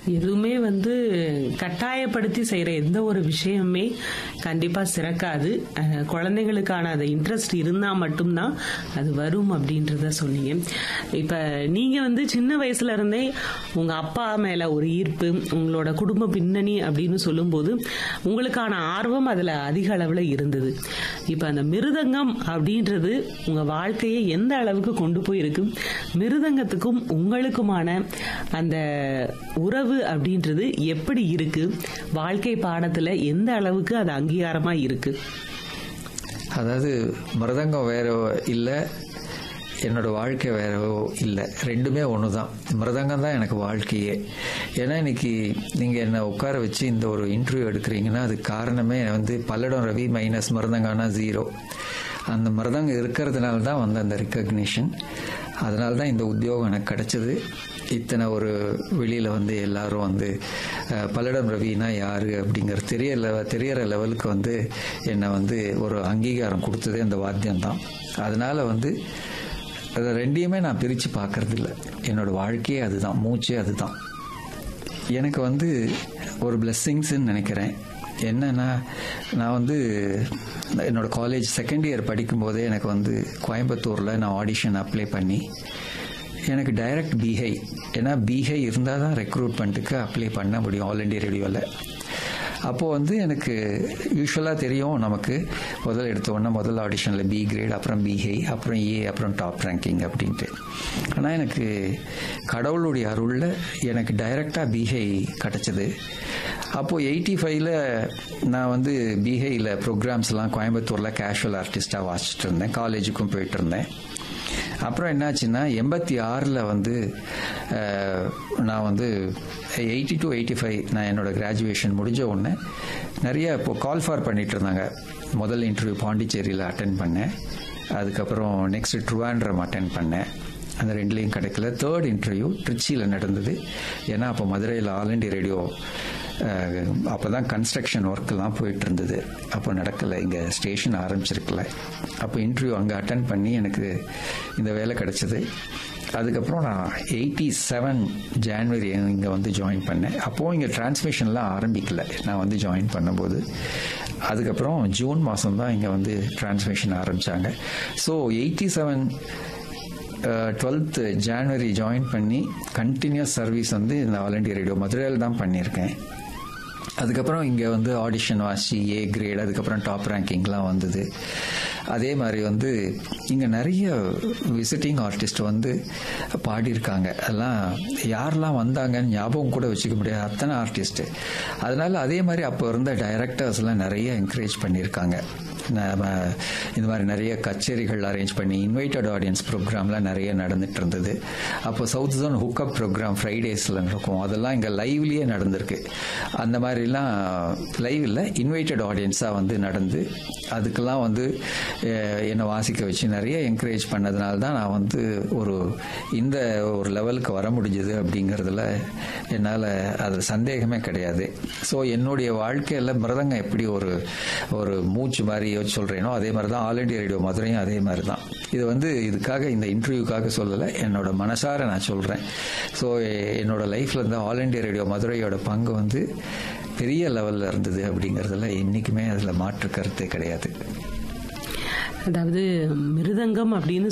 எதுவுமே வந்து கட்டாயப்படுத்தி செய்யற எந்த ஒரு விஷயமுமே கண்டிப்பா சிறக்காது அஹ், குழந்தைகளுக்கான அந்த இன்ட்ரெஸ்ட் இருந்தா மட்டும்தான் அது வரும் அப்படின்றத சொன்னீங்க இப்ப நீங்க வந்து சின்ன வயசுல இருந்தே உங்க அப்பா மேல ஒரு ஈர்ப்பு உங்களோட குடும்ப பின்னணி அப்படின்னு சொல்லும்போது உங்களுக்கான ஆர்வம் அதுல அதிக அளவுல இருந்தது இப்ப அந்த மிருதங்கம் அப்படின்றது உங்க வாழ்க்கையை எந்த அளவுக்கு கொண்டு போயிருக்கு மிருதங்கத்துக்கும் உங்களுக்குமான அந்த உறவு அப்படின்றது எப்படி இருக்கு வாழ்க்கை பாடத்துல எந்த அளவுக்கு அது அங்கீகாரமா இருக்கு அதாவது மிருதங்கம் வேற இல்லை என்னோட வாழ்க்கை வேறவோ இல்லை ரெண்டுமே ஒன்று தான் மிருதங்கம் தான் எனக்கு வாழ்க்கையே ஏன்னா இன்னைக்கு நீங்கள் என்னை உட்கார வச்சு இந்த ஒரு இன்டர்வியூ எடுக்கிறீங்கன்னா அதுக்கு காரணமே வந்து பல்லடம் ரவி மைனஸ் மிருதங்கம்னா ஜீரோ அந்த மிருதங்கம் இருக்கிறதுனால தான் வந்து அந்த ரெக்கக்னிஷன் அதனால தான் இந்த உத்தியோகம் எனக்கு கிடைச்சது இத்தனை ஒரு வெளியில் வந்து எல்லாரும் வந்து அஹ், பல்லடம் ரவினா யாரு அப்படிங்கிற தெரிய லெவ தெரியற லெவலுக்கு வந்து என்னை வந்து ஒரு அங்கீகாரம் கொடுத்ததே அந்த வாத்தியம் தான் அதனால வந்து அதை ரெண்டையுமே நான் பிரித்து பார்க்கறது இல்ல என்னோட வாழ்க்கையே அதுதான் மூச்சே அதுதான் எனக்கு வந்து ஒரு பிளெஸ்ஸிங்ஸ்ன்னு நினைக்கிறேன் என்னன்னா நான் வந்து என்னோட காலேஜ் செகண்ட் இயர் படிக்கும்போதே எனக்கு வந்து கோயம்புத்தூரில் நான் ஆடிஷன் அப்ளை பண்ணி எனக்கு டைரக்ட் பிஹை ஏன்னா பிஹை இருந்தால் தான் ரெக்ரூட்மெண்ட்டுக்கு அப்ளை பண்ண முடியும் ஆல் இண்டியா ரேடியோவில் அப்போது வந்து எனக்கு யூஸ்வலாக தெரியும் நமக்கு முதல் எடுத்த உடனே முதல் ஆடிஷனில் பி கிரேட் அப்புறம் பிஹை அப்புறம் ஏ அப்புறம் டாப் ரேங்கிங் அப்படின்ட்டு ஆனால் எனக்கு கடவுளுடைய அருளில் எனக்கு டைரெக்டாக பிஹை கிடச்சிது அப்போது எயிட்டி ஃபைவ்ல நான் வந்து பிஹையில் ப்ரோக்ராம்ஸ்லாம் கோயம்புத்தூரில் கேஷுவல் ஆர்டிஸ்டாக வாசிச்சுட்டு இருந்தேன் காலேஜுக்கும் போயிட்டு இருந்தேன் அப்புறம் என்னாச்சுன்னா எண்பத்தி ஆறில் வந்து அஹ், நான் வந்து எயிட்டி டு எயிட்டி ஃபைவ் நான் என்னோட கிராஜுவேஷன் முடிஞ்ச உடனே நிறைய இப்போ கால் ஃபார் பண்ணிட்டு இருந்தாங்க முதல் இன்டர்வியூ பாண்டிச்சேரியில் அட்டன் பண்ணேன் அதுக்கப்புறம் நெக்ஸ்ட் ட்ருவாண்ட்ரம் அட்டன் பண்ணேன் அந்த ரெண்டுலேயும் கிடைக்கல தேர்ட் இன்டர்வியூ ட்ரிச்சியில் நடந்தது ஏன்னா அப்போ மதுரையில் ஆல் இண்டியா ரேடியோ அப்போ தான் கன்ஸ்ட்ரக்ஷன் ஒர்க்கெல்லாம் போயிட்டு இருந்தது அப்போ நடக்கலை இங்கே ஸ்டேஷன் ஆரம்பிச்சிருக்கல அப்போ இன்டர்வியூ அங்கே அட்டன் பண்ணி எனக்கு இந்த வேலை கிடைச்சது அதுக்கப்புறம் நான் எயிட்டி செவன் ஜான்வரி இங்கே வந்து ஜாயின் பண்ணேன் அப்போது இங்கே டிரான்ஸ்மிஷன்லாம் ஆரம்பிக்கல நான் வந்து ஜாயின் பண்ணும்போது அதுக்கப்புறம் ஜூன் மாதம் தான் இங்கே வந்து டிரான்ஸ்மிஷன் ஆரம்பித்தாங்க so eighty seven twelfth January join பண்ணி கண்டினியூஸ் சர்வீஸ் வந்து இந்த ஆல் இண்டியா ரேடியோ மதுரையில் தான் பண்ணியிருக்கேன் அதுக்கப்புறம் இங்கே வந்து ஆடிஷன் வாசி ஏ கிரேட் அதுக்கப்புறம் டாப் ரேங்கிங்லாம் வந்தது அதே மாதிரி வந்து இங்கே நிறைய விசிட்டிங் ஆர்டிஸ்ட் வந்து பாடியிருக்காங்க அதெல்லாம் யாரெல்லாம் வந்தாங்கன்னு ஞாபகம் கூட வச்சுக்க முடியாது அத்தனை ஆர்டிஸ்ட்டு அதனால அதே மாதிரி அப்போ இருந்த டைரக்டர்ஸ்லாம் நிறைய என்கரேஜ் பண்ணியிருக்காங்க நாம இந்த மாதிரி நிறைய கச்சேரிகள் அரேஞ்ச் பண்ணி இன்வைட்டட் ஆடியன்ஸ் ப்ரோக்ராம்லாம் நிறைய நடந்துட்டு இருந்தது அப்போ சவுத் ஜோன் ஹுக்அப் ப்ரோக்ராம் ஃப்ரைடேஸில் இருக்கும் அதெல்லாம் இங்கே லைவ்லேயே நடந்திருக்கு அந்த மாதிரிலாம் லைவ் இல்லை இன்வைட்டட் ஆடியன்ஸாக வந்து நடந்து அதுக்கெல்லாம் வந்து அஹ், என்னை வாசிக்க வச்சு நிறைய என்கரேஜ் பண்ணதுனால தான் நான் வந்து ஒரு இந்த ஒரு லெவலுக்கு வர முடிஞ்சது அப்படிங்கிறதுல என்னால் அது சந்தேகமே கிடையாது ஸோ என்னுடைய வாழ்க்கையில் மிருதங்கம் எப்படி ஒரு ஒரு மூச்சு மாதிரி யோசிச்சு சொல்கிறேனோ அதே மாதிரி தான் ஆல் இண்டியா ரேடியோ மதுரையும் அதே மாதிரி தான் இது வந்து இதுக்காக இந்த இன்டர்வியூக்காக சொல்லலை என்னோட மனசார நான் சொல்கிறேன் ஸோ என்னோட லைஃப்பில் இருந்த ஆல் இண்டியா ரேடியோ மதுரையோட பங்கு வந்து பெரிய லெவலில் இருந்தது அப்படிங்கிறதுல என்றைக்குமே அதில் மாற்று கருத்தே கிடையாது அதாவது மிருதங்கம் அப்படின்னு